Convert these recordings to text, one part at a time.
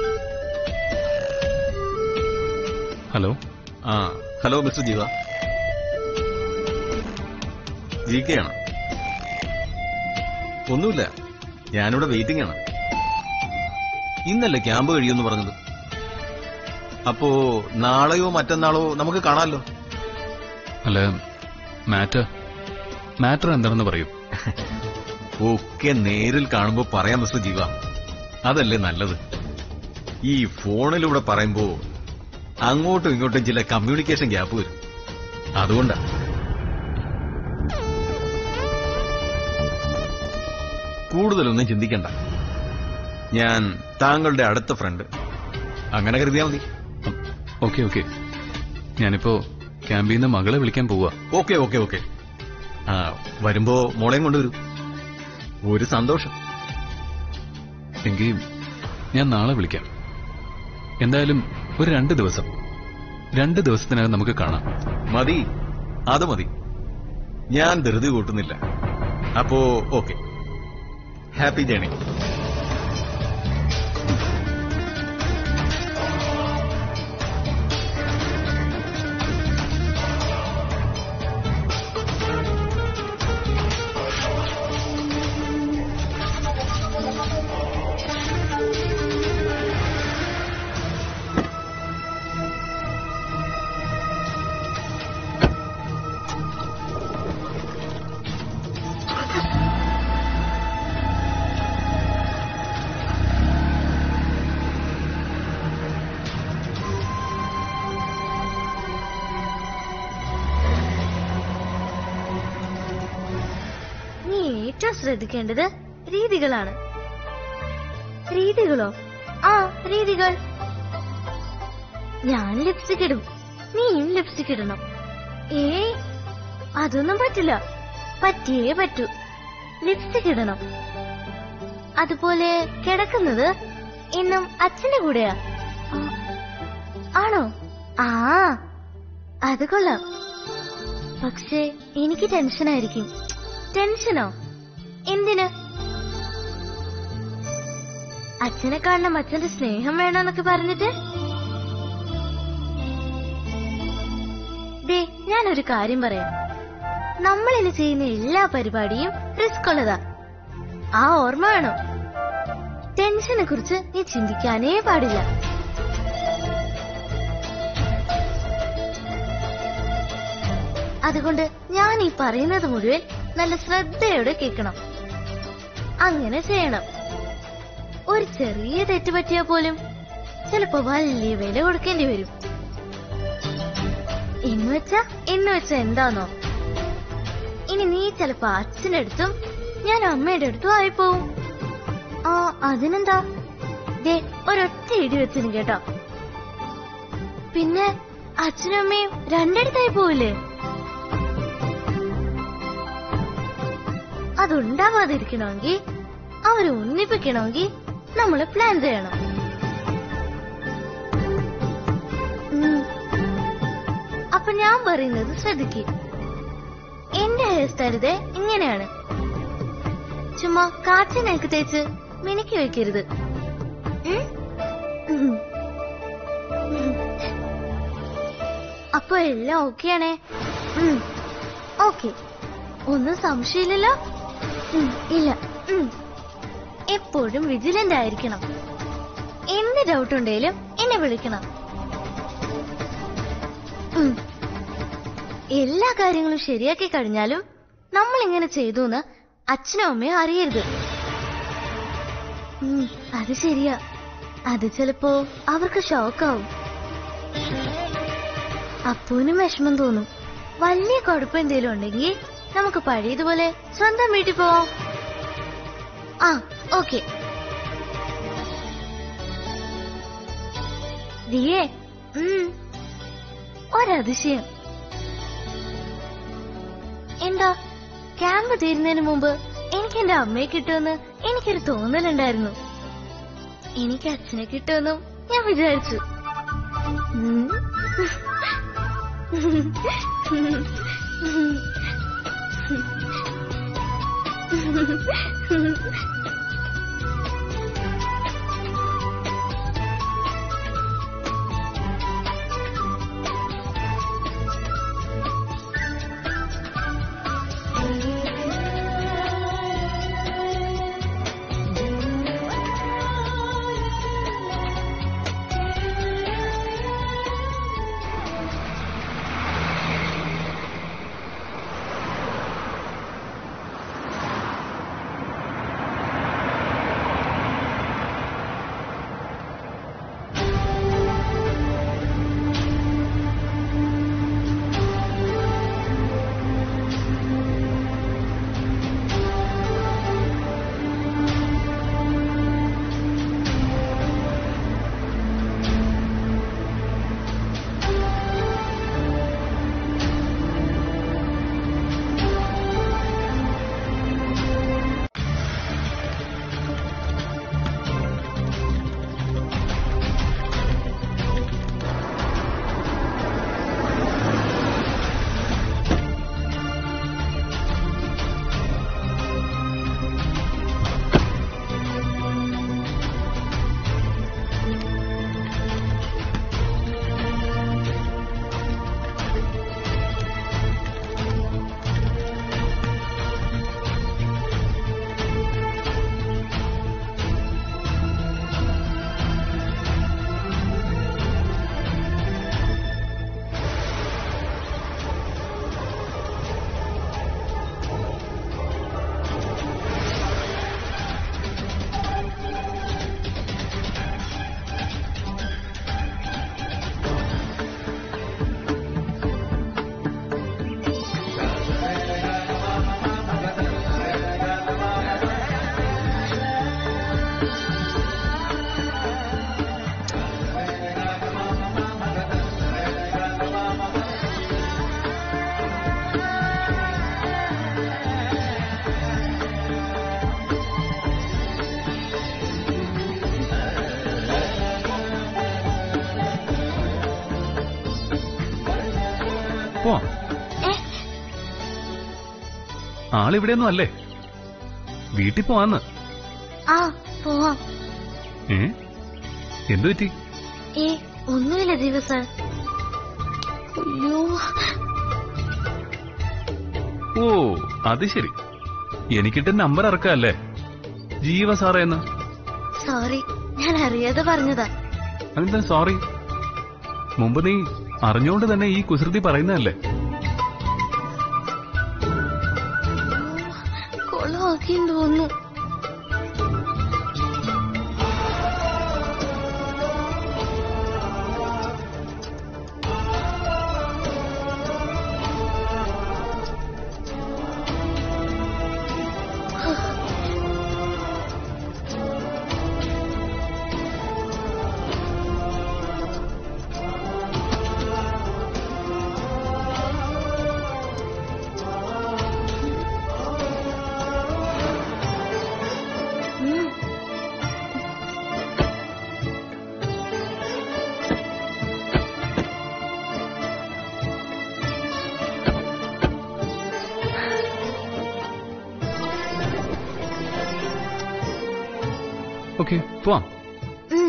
Hello ആ hello mister Jeeva G K ആണ് ഒന്നുമില്ല ഞാനിവിടെ വെയിറ്റിംഗ് ആണ് ഇന്നല്ലേ ക്യാമ്പ് കഴിയുമെന്ന് പറഞ്ഞത് അപ്പോ നാളെയോ മറ്റന്നാളോ നമുക്ക് കാണാമല്ലോ അല്ല മാറ്റർ മാറ്റർ എന്താണെന്ന് പറയൂ ഒക്കെ നേരിൽ കാണുമ്പോ പറയാം മിസ്റ്റർ ജീവ അതല്ലേ നല്ലത് ഈ ഫോണിലൂടെ പറയുമ്പോ അങ്ങോട്ടും ഇങ്ങോട്ടും ചില കമ്മ്യൂണിക്കേഷൻ ഗ്യാപ്പ് വരും അതുകൊണ്ടാ കൂടുതലൊന്നും ചിന്തിക്കണ്ട ഞാൻ താങ്കളുടെ അടുത്ത ഫ്രണ്ട് അങ്ങനെ കരുതിയാ മതി ഓക്കെ ഓക്കെ ഞാനിപ്പോ ക്യാമ്പിൽ നിന്ന് മകളെ വിളിക്കാൻ പോവാ ഓക്കെ ഓക്കെ ഓക്കെ ആ വരുമ്പോ മോളെയും കൊണ്ടുവരൂ ഒരു സന്തോഷം എങ്കിൽ ഞാൻ നാളെ വിളിക്കാം എന്തായാലും ഒരു രണ്ട് ദിവസം രണ്ട് ദിവസത്തിനകം നമുക്ക് കാണാം മതി അത് മതി ഞാൻ ധൃതി കൂട്ടുന്നില്ല അപ്പോ ഓക്കെ ഹാപ്പി ജേണി നീ ഏറ്റവും ശ്രദ്ധിക്കേണ്ടത് രീതികളാണ് രീതികളോ ആ രീതികൾ ഞാൻ ലിപ്സ്റ്റിക് ഇടും നീയും ലിപ്സ്റ്റിക് ഇടണം ഏയ് അതൊന്നും പറ്റില്ല പറ്റിയേ പറ്റൂ ലിപ്സ്റ്റിക് ഇടണം അതുപോലെ കിടക്കുന്നത് ഇന്നും അച്ഛന്റെ കൂടെയാ ആ, ആണോ ആ അത് കൊള്ളാം പക്ഷേ എനിക്ക് ടെൻഷനായിരിക്കും ടെൻഷനോ എന്തിന് അച്ഛനെ കാണണം അച്ഛന്റെ സ്നേഹം വേണമെന്നൊക്കെ പറഞ്ഞിട്ട് ദേ ഞാനൊരു കാര്യം പറയാം നമ്മൾ ഇനി ചെയ്യുന്ന എല്ലാ പരിപാടിയും റിസ്ക് ഉള്ളതാ ആ ഓർമ്മ വേണം ടെൻഷനെ കുറിച്ച് നീ ചിന്തിക്കാനേ പാടില്ല അതുകൊണ്ട് ഞാൻ ഈ പറയുന്നത് മുഴുവൻ നല്ല ശ്രദ്ധയോടെ കേൾക്കണം അങ്ങനെ ചെയ്യണം ഒരു ചെറിയ തെറ്റ് പറ്റിയാ പോലും ചിലപ്പോ വലിയ വില കൊടുക്കേണ്ടി വരും എന്ന് വെച്ചാ എന്ന് വെച്ചാ എന്താന്നോ ഇനി നീ ചിലപ്പോ അച്ഛന്റെ അടുത്തും ഞാൻ അമ്മയുടെ അടുത്തും ആയിപ്പോവും ആ അതിനെന്താ ദേ ഒരൊറ്റ ഇടി വെച്ചിന് കേട്ടോ പിന്നെ അച്ഛനും അമ്മയും രണ്ടിടത്തായി പോവില്ലേ അതുണ്ടാവാതിരിക്കണമെങ്കിൽ അവരെ ഒന്നിപ്പിക്കണമെങ്കിൽ നമ്മൾ പ്ലാൻ ചെയ്യണം ഉം. അപ്പൊ ഞാൻ പറയുന്നത് ശ്രദ്ധിക്ക് എന്റെ ഹെയർ സ്റ്റൈൽ ഇതേ ഇങ്ങനെയാണ് ചുമ്മാ കാച്ചിനൊക്കെ തേച്ച് മിനുക്കി വെക്കരുത് ഉം? ഉം. ഉം. അപ്പൊ എല്ലാം ഓക്കെയാണേ ഓക്കെ ഒന്നും സംശയമില്ലല്ലോ ഉം, ഇല്ല ഉം. എപ്പോഴും വിജിലന്റ് ആയിരിക്കണം എന്ത് ഡൗട്ട് ഉണ്ടെങ്കിലും എന്നെ വിളിക്കണം ഉം. എല്ലാ കാര്യങ്ങളും ശരിയാക്കി കഴിഞ്ഞാലും നമ്മൾ ഇങ്ങനെ ചെയ്തു എന്ന് അച്ഛനും അമ്മയും അറിയരുത് ഉം, അത് ശരിയാ അത് ചിലപ്പോ അവർക്ക് ഷോക്കാവും അപ്പൂനും വിഷമം തോന്നും വലിയ കുഴപ്പം എന്തേലും ഉണ്ടെങ്കിൽ നമുക്ക് പഴയതുപോലെ സ്വന്തം വീട്ടിൽ പോവാം ആ ഓക്കെ ദിയേ ഉം, ഒരതിശയം എന്താ ക്യാമ്പ് തീരുന്നതിന് മുമ്പ് എനിക്ക് എന്റെ അമ്മയെ കിട്ടുമെന്ന് എനിക്കൊരു തോന്നലുണ്ടായിരുന്നു എനിക്ക് അച്ഛനെ കിട്ടുമെന്നും ഞാൻ വിചാരിച്ചു ഉം. ആളിവിടെയൊന്നും അല്ലേ വീട്ടിൽ പോവാന്ന് ആ പോവാം ഏ എന്തു പറ്റി ഏ ഒന്നുമില്ല ദിവസ അയ്യോ ഓ അത് ശരി എനിക്കിട്ട് നമ്പർ ഇറക്കല്ലേ ജീവ സാറേ എന്ന് സോറി ഞാൻ അറിയാതെ പറഞ്ഞതാ അതെന്താ സോറി മുമ്പ് നീ അറിഞ്ഞുകൊണ്ട് തന്നെ ഈ കുസൃതി പറയുന്നതല്ലേ കൊളമാക്കിന്ന് തോന്നുന്നു ഉം. ഓക്കെ പോവാം ഉം.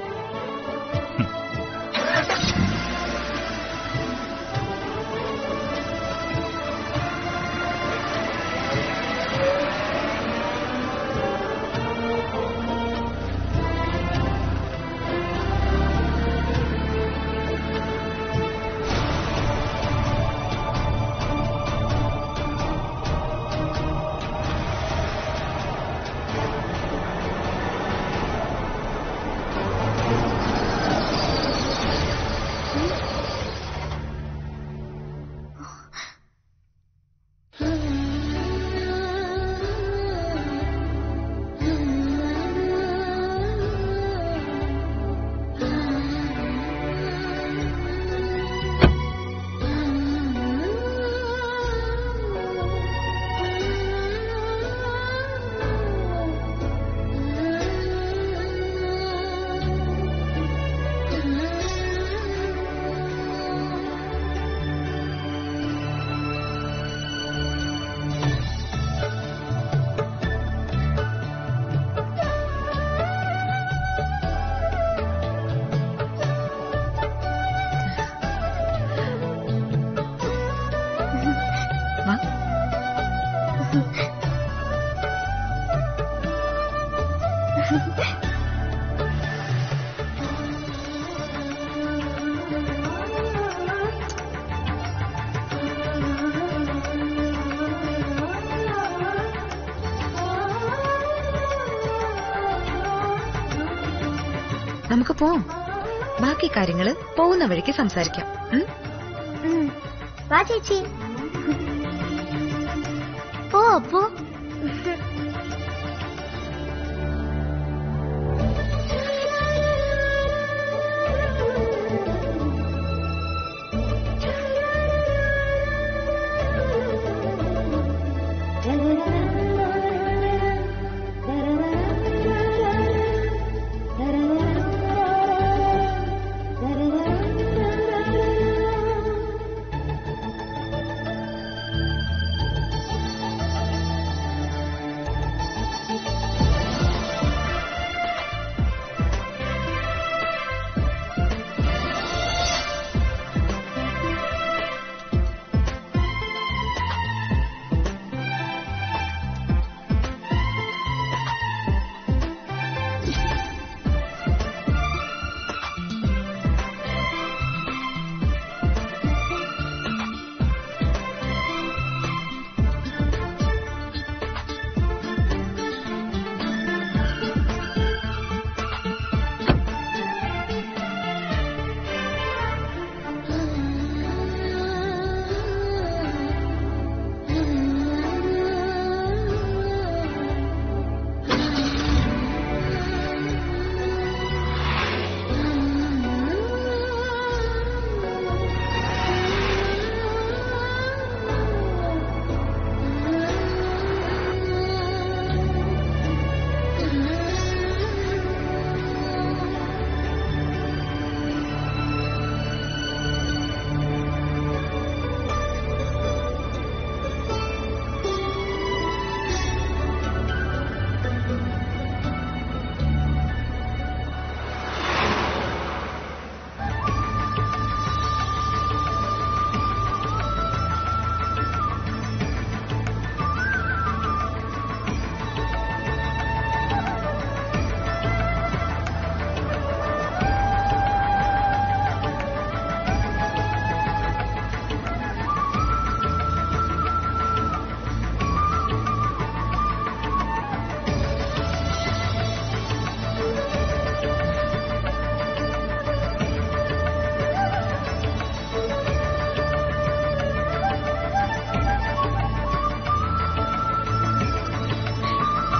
വാ നമുക്ക് പോവാം ബാക്കി കാര്യങ്ങള് പോകുന്ന വഴിക്ക് സംസാരിക്കാം ഉം? ഉം. വാ ചേച്ചി പോ അപ്പു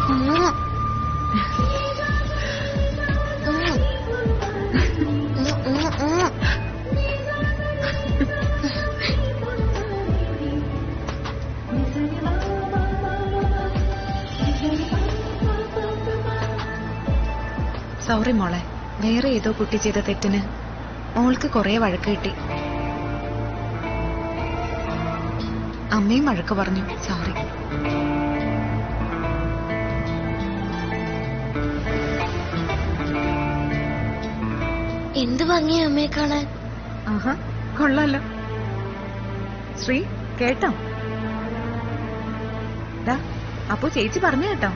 ഉം. ഉം. ഉം, ഉം, ഉം. സോറി മോളെ വേറെ ഏതോ കുട്ടി ചെയ്ത തെറ്റിന് മോൾക്ക് കുറെ വഴക്ക് കിട്ടി അമ്മയും വഴക്ക് പറഞ്ഞു സോറി എന്ത് ഭംഗിയാ അമ്മയെ കാണാൻ ആഹാ കൊള്ളാലോ ശ്രീ കേട്ടോ ദാ, അപ്പോ ചേച്ചി പറഞ്ഞു കേട്ടോ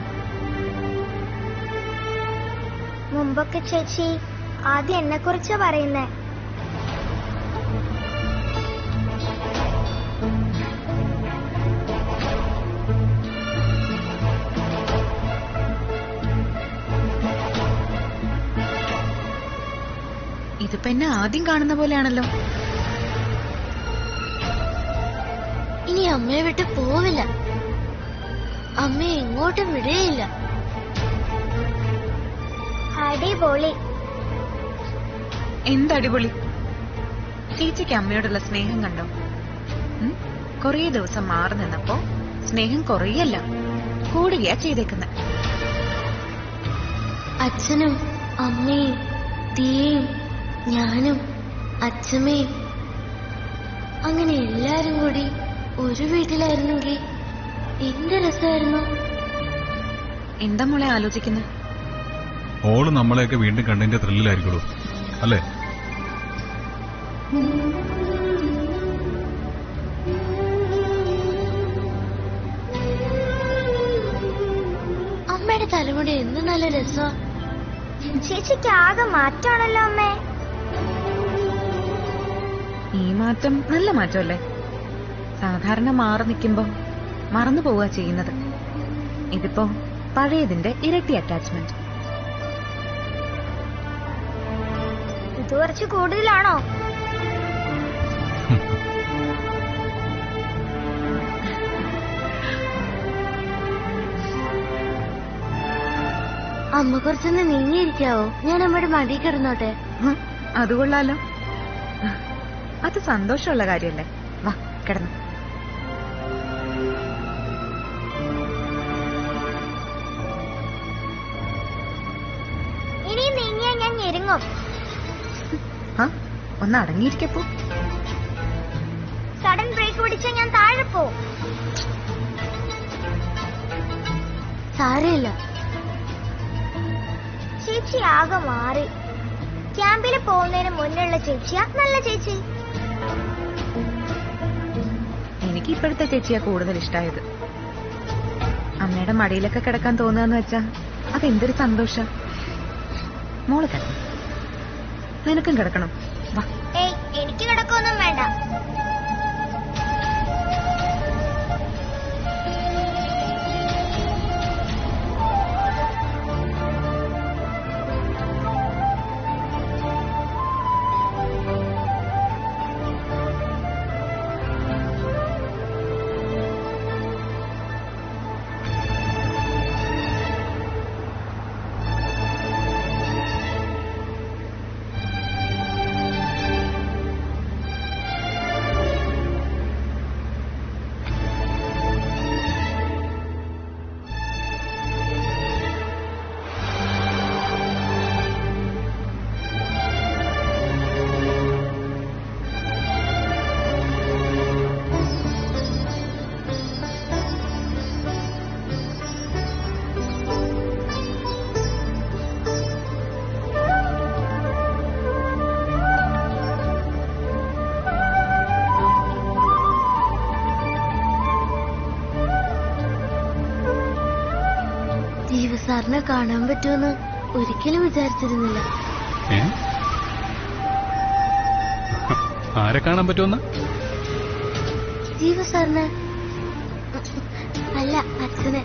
മുമ്പൊക്കെ ചേച്ചി ആദ്യം എന്നെ കുറിച്ചാ പറയുന്നേ ഇതിപ്പോ എന്നെ ആദ്യം കാണുന്ന പോലെയാണല്ലോ ഇനി അമ്മയെ വിട്ട് പോവില്ല അമ്മയെ എങ്ങോട്ടും വിടുകയില്ല അടിപൊളി എന്തടിപൊളി ചേച്ചിക്ക് അമ്മയോടുള്ള സ്നേഹം കണ്ടോ ഉം? കുറേ ദിവസം മാറി നിന്നപ്പോ സ്നേഹം കുറയല്ല കൂടുകയാ ചെയ്തേക്കുന്നത് അച്ഛനും അമ്മയും തീയും ഞാനും അച്ഛമ്മയും അങ്ങനെ എല്ലാരും കൂടി ഒരു വീട്ടിലായിരുന്നെങ്കിൽ എന്ത് രസമായിരുന്നു എന്താ മോളെ ആലോചിക്കുന്നത് ഓള് നമ്മളെയൊക്കെ വീണ്ടും കണ്ടതിന്റെ ത്രില്ലിലായിരിക്കുള്ളൂ അല്ലേ അമ്മയുടെ തലമുടി എന്ത് നല്ല രസമാ ചേച്ചിക്ക് ആകെ മാറ്റാണല്ലോ അമ്മേ ഈ മാറ്റം നല്ല മാറ്റമല്ലേ സാധാരണ മാറി നിൽക്കുമ്പോ മറന്നു പോവുക ചെയ്യുന്നത് ഇതിപ്പോ പഴയതിന്റെ ഇരട്ടി അറ്റാച്ച്മെന്റ് ഇത് കുറച്ച് കൂടുതലാണോ അമ്മ കുറച്ചൊന്ന് നീങ്ങിയിരിക്കാവോ ഞാൻ അമ്മയുടെ മടി കിടന്നോട്ടെ ഹും, അത് കൊള്ളാലോ അത് സന്തോഷമുള്ള കാര്യല്ലേ വാ കിടന്നു ഇനി നീങ്ങിയാ ഞാൻ ഞെരുങ്ങും ആ ഒന്ന് അടങ്ങിയിരിക്കപ്പോ സഡൻ ബ്രേക്ക് പിടിച്ചാൽ ഞാൻ താഴെ പോവും സാരമില്ല ചേച്ചി ആകെ മാറി ക്യാമ്പിൽ പോകുന്നതിന് മുന്നുള്ള ചേച്ചിയാ നല്ല ചേച്ചി എനിക്ക് ഇപ്പോഴത്തെ ചേച്ചിയാ കൂടുതൽ ഇഷ്ടായത് അമ്മയുടെ മടിയിലൊക്കെ കിടക്കാൻ തോന്നുകയെന്ന് വെച്ചാ അതെന്തൊരു സന്തോഷം മോള് കിടന്നു നിനക്കും കിടക്കണം വാ ഏയ് എനിക്ക് കിടക്കൊന്നും വേണ്ട ദീപ സാറിനെ കാണാൻ പറ്റുമെന്ന് ഒരിക്കലും വിചാരിച്ചിരുന്നില്ല ഏ ആരെ കാണാൻ പറ്റുമെന്ന് ജീവ സാറിന് അല്ല അച്ഛന്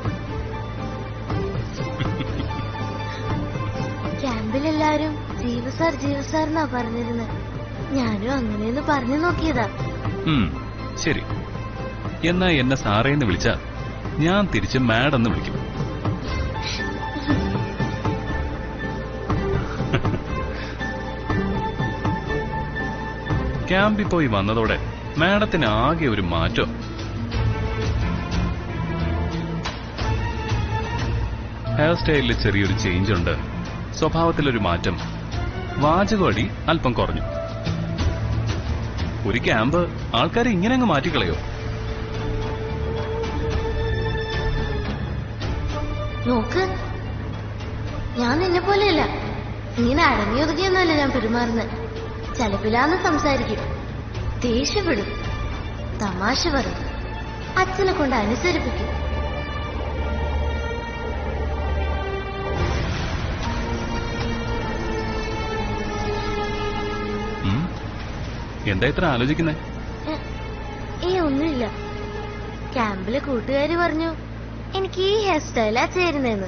ക്യാമ്പിലെല്ലാരും ജീവ സാർ ജീവ സാർ എന്നാ പറഞ്ഞിരുന്നത് ഞാനും അങ്ങനെയൊന്ന് പറഞ്ഞു നോക്കിയതാ ഉം, ശരി എന്നാ എന്നെ സാറേന്ന് വിളിച്ചാ ഞാൻ തിരിച്ച് മാഡെന്ന് വിളിക്കും ക്യാമ്പിൽ പോയി വന്നതോടെ മാഡത്തിന് ആകെ ഒരു മാറ്റം ഹെയർ സ്റ്റൈലിൽ ചെറിയൊരു ചേഞ്ച് ഉണ്ട് സ്വഭാവത്തിലൊരു മാറ്റം വാചകമടി അല്പം കുറഞ്ഞു ഒരു ക്യാമ്പ് ആൾക്കാരെ ഇങ്ങനെ അങ്ങ് മാറ്റിക്കളയോ നോക്ക് ഞാൻ നിന്നെ പോലെയല്ല ഇങ്ങനെ അടങ്ങി ഒതുങ്ങിയൊന്നുമല്ല ഞാൻ പെരുമാറുന്നത് ചലപ്പിലാന്ന് സംസാരിക്കും ദേഷ്യപ്പെടും തമാശ പറയും അച്ഛനെ കൊണ്ട് അനുസരിപ്പിക്കും ഉം? എന്താ ഇത്ര ആലോചിക്കുന്നേ ഏ, ഏ ഒന്നുമില്ല ക്യാമ്പിലെ കൂട്ടുകാര് പറഞ്ഞു എനിക്ക് ഈ ഹെയർ സ്റ്റൈലാ ചേരുന്നതെന്ന്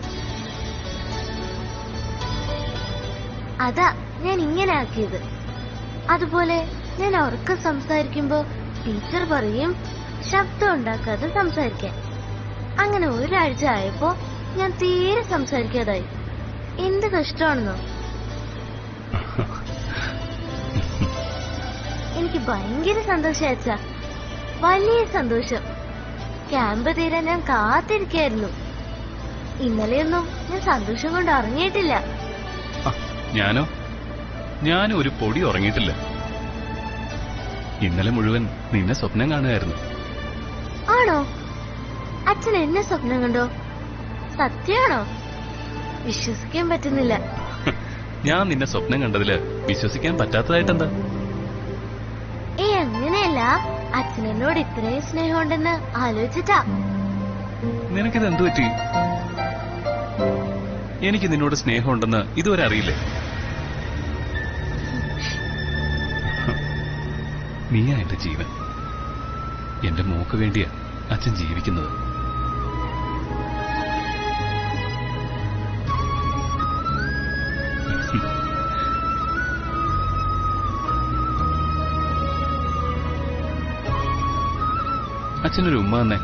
അതാ ഞാൻ ഇങ്ങനെ ആക്കിയത് അതുപോലെ ഞാൻ ഉറക്കം സംസാരിക്കുമ്പോ ടീച്ചർ പറയും ശബ്ദം ഉണ്ടാക്കാതെ സംസാരിക്കാൻ അങ്ങനെ ഒരാഴ്ച ആയപ്പോ ഞാൻ തീരെ സംസാരിക്കാതായി എന്ത് കഷ്ടമാണെന്നോ എനിക്ക് ഭയങ്കര സന്തോഷം അച്ഛാ വലിയ സന്തോഷം ക്യാമ്പ് തീരാൻ ഞാൻ കാത്തിരിക്കായിരുന്നു ഇന്നലെയൊന്നും ഞാൻ സന്തോഷം കൊണ്ട് ഇറങ്ങിയിട്ടില്ല ആ, ഞാനോ ഞാനും ഒരു പൊടി ഉറങ്ങിയിട്ടില്ല ഇന്നലെ മുഴുവൻ നിന്നെ സ്വപ്നം കാണുകയായിരുന്നു ആണോ അച്ഛൻ എന്നെ സ്വപ്നം കണ്ടോ സത്യാണോ വിശ്വസിക്കാൻ പറ്റുന്നില്ല ഞാൻ നിന്നെ സ്വപ്നം കണ്ടതില് വിശ്വസിക്കാൻ പറ്റാത്തതായിട്ടെന്താ ഏ അങ്ങനെയല്ല അച്ഛനോട് ഇത്രയും സ്നേഹമുണ്ടെന്ന് ആലോചിച്ചിട്ടാ നിനക്കിത് എന്തു പറ്റി എനിക്ക് നിന്നോട് സ്നേഹമുണ്ടെന്ന് ഇതുവരെ അറിയില്ലേ നീയാ എന്റെ ജീവൻ എന്റെ മോക്ക് വേണ്ടിയാ അച്ഛൻ ജീവിക്കുന്നത് അച്ഛനൊരു ഉമ്മ തന്നെ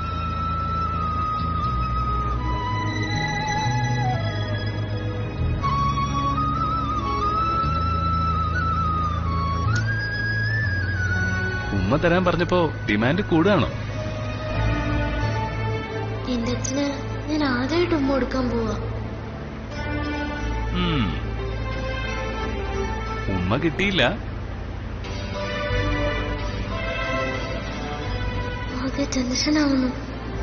ഉമ്മ തരാൻ പറഞ്ഞപ്പോ ഡിമാൻഡ് കൂടുകയാണോ എന്റെ അച്ഛന് ഞാൻ ആദ്യമായിട്ട് ഉമ്മ കൊടുക്കാൻ പോവാ ഉം. ഉമ്മ കിട്ടിയില്ല ആകെ ടെൻഷൻ ആവുന്നു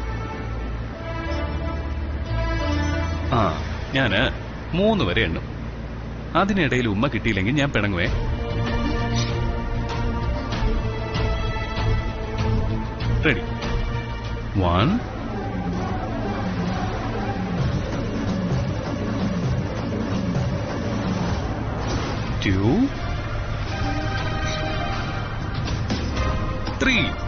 ആ ഞാന് മൂന്ന് വരെ എണ്ണും അതിനിടയിൽ ഉമ്മ കിട്ടിയില്ലെങ്കിൽ ഞാൻ പിണങ്ങുവേ റെഡി വൺ ടു ത്രീ